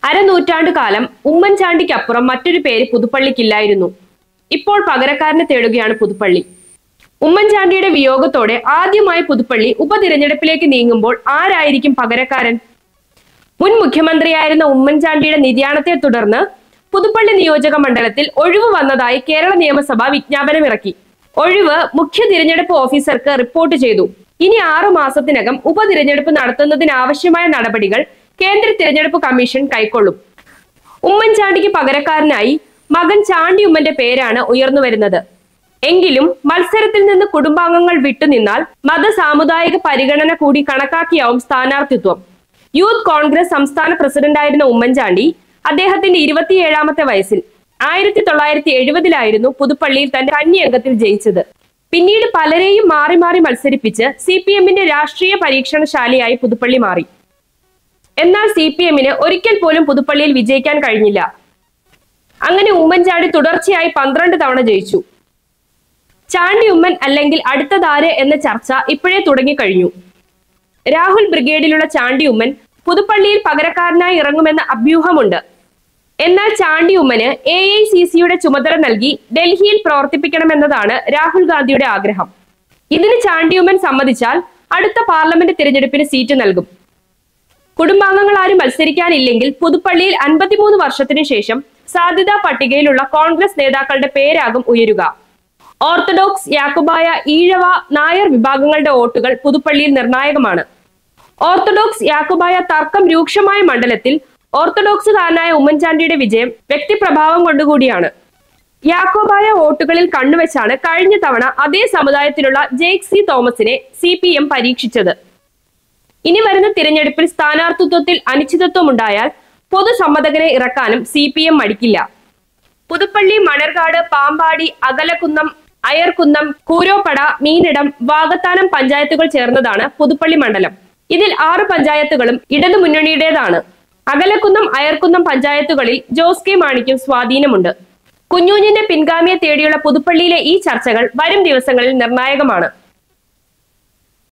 അരനൂറ്റാണ്ട് കാലം ഉമ്മൻചാണ്ടിക്കപ്പുറം മറ്റൊരു പേര് പുതുപ്പള്ളിക്കില്ലായിരുന്നു ഇപ്പോൾ പകരക്കാരനെ തേടുകയാണ് പുതുപ്പള്ളി ഉമ്മൻചാണ്ടിയുടെ വിയോഗത്തോടെ ആദ്യമായി പുതുപ്പള്ളി ഉപതിരഞ്ഞെടുപ്പിലേക്ക് നീങ്ങുമ്പോൾ ആരായിരിക്കും പകരക്കാരൻ മുൻ മുഖ്യമന്ത്രിയായിരുന്ന ഉമ്മൻചാണ്ടിയുടെ നിര്യാണത്തെ തുടർന്ന് പുതുപ്പള്ളി നിയോജക മണ്ഡലത്തിൽ ഒഴിവ് വന്നതായി കേരള നിയമസഭ വിജ്ഞാപനമിറക്കി ഒഴിവ് മുഖ്യ തിരഞ്ഞെടുപ്പ് ഓഫീസർക്ക് റിപ്പോർട്ട് ചെയ്തു ഇനി ആറു മാസത്തിനകം ഉപതിരഞ്ഞെടുപ്പ് നടത്തുന്നതിനാവശ്യമായ നടപടികൾ കേന്ദ്ര തിരഞ്ഞെടുപ്പ് കമ്മീഷൻ കൈക്കൊള്ളും ഉമ്മൻചാണ്ടിക്ക് പകരക്കാരനായി മകൻ ചാണ്ടി ഉമ്മന്റെ പേരാണ് ഉയർന്നു വരുന്നത് എങ്കിലും മത്സരത്തിൽ നിന്ന് കുടുംബാംഗങ്ങൾ വിട്ടുനിന്നാൽ മത സാമുദായിക പരിഗണന കൂടി കണക്കാക്കിയാവും സ്ഥാനാർത്ഥിത്വം യൂത്ത് കോൺഗ്രസ് സംസ്ഥാന പ്രസിഡന്റായിരുന്ന ഉമ്മൻചാണ്ടി അദ്ദേഹത്തിന്റെ ഇരുപത്തിയേഴാമത്തെ വയസ്സിൽ ആയിരത്തി തൊള്ളായിരത്തി എഴുപതിലായിരുന്നു പുതുപ്പള്ളിയിൽ തന്റെ കന്യംഗത്തിൽ ജയിച്ചത് പിന്നീട് പലരെയും മാറി മാറി മത്സരിപ്പിച്ച് സി പി എമ്മിന്റെ രാഷ്ട്രീയ പരീക്ഷണശാലയായി പുതുപ്പള്ളി മാറി എന്നാൽ സി പി എമ്മിന് ഒരിക്കൽ പോലും പുതുപ്പള്ളിയിൽ വിജയിക്കാൻ കഴിഞ്ഞില്ല അങ്ങനെ ഉമ്മൻചാണ്ടി തുടർച്ചയായി പന്ത്രണ്ട് തവണ ജയിച്ചു ചാണ്ടി ഉമ്മൻ അല്ലെങ്കിൽ അടുത്തതാര് എന്ന ചർച്ച ഇപ്പോഴേ തുടങ്ങിക്കഴിഞ്ഞു രാഹുൽ ബ്രിഗേഡിലുള്ള ചാണ്ടി ഉമ്മൻ പുതുപ്പള്ളിയിൽ പകരക്കാരനായി ഇറങ്ങുമെന്ന അഭ്യൂഹമുണ്ട് എന്നാൽ ചാണ്ടി ഉമ്മന് എ ഐ സി സിയുടെ ചുമതല നൽകി ഡൽഹിയിൽ പ്രവർത്തിപ്പിക്കണമെന്നതാണ് രാഹുൽ ഗാന്ധിയുടെ ആഗ്രഹം ഇതിന് ചാണ്ടി ഉമ്മൻ സമ്മതിച്ചാൽ അടുത്ത പാർലമെന്റ് തിരഞ്ഞെടുപ്പിന് സീറ്റ് നൽകും കുടുംബാംഗങ്ങൾ ആരും മത്സരിക്കാനില്ലെങ്കിൽ പുതുപ്പള്ളിയിൽ അൻപത്തിമൂന്ന് വർഷത്തിനു ശേഷം സാധ്യതാ പട്ടികയിലുള്ള കോൺഗ്രസ് നേതാക്കളുടെ പേരാകും ഉയരുക ഓർത്തഡോക്സ് യാക്കുബായ ഈഴവ നായർ വിഭാഗങ്ങളുടെ വോട്ടുകൾ പുതുപ്പള്ളിയിൽ നിർണായകമാണ് ഓർത്തഡോക്സ് യാക്കുബായ തർക്കം രൂക്ഷമായ മണ്ഡലത്തിൽ ഓർത്തഡോക്സുകാരനായ ഉമ്മൻചാണ്ടിയുടെ വിജയം വ്യക്തിപ്രഭാവം കൊണ്ടുകൂടിയാണ് യാക്കോബായ വോട്ടുകളിൽ കണ്ണുവെച്ചാണ് കഴിഞ്ഞ തവണ അതേ സമുദായത്തിലുള്ള ജേക്ക് സി തോമസിനെ സി പി എം പരീക്ഷിച്ചത് ഇനി വരുന്ന തിരഞ്ഞെടുപ്പിൽ സ്ഥാനാർത്ഥിത്വത്തിൽ അനിശ്ചിതത്വമുണ്ടായാൽ പൊതുസമ്മതകനെ ഇറക്കാനും സി പി എം മടിക്കില്ല പുതുപ്പള്ളി മണർകാട് പാമ്പാടി അകലക്കുന്നം അയർക്കുന്നം കൂരോപ്പട മീനിടം വാകത്താനം പഞ്ചായത്തുകൾ ചേർന്നതാണ് പുതുപ്പള്ളി മണ്ഡലം ഇതിൽ ആറ് പഞ്ചായത്തുകളും ഇടതു മുന്നണിയുടേതാണ് അകലക്കുന്നം അയർക്കുന്നം പഞ്ചായത്തുകളിൽ ജോസ് കെ മാണിക്കും സ്വാധീനമുണ്ട് കുഞ്ഞൂഞ്ഞിന്റെ പിൻഗാമിയെ തേടിയുള്ള പുതുപ്പള്ളിയിലെ ഈ ചർച്ചകൾ വരും ദിവസങ്ങളിൽ നിർണായകമാണ്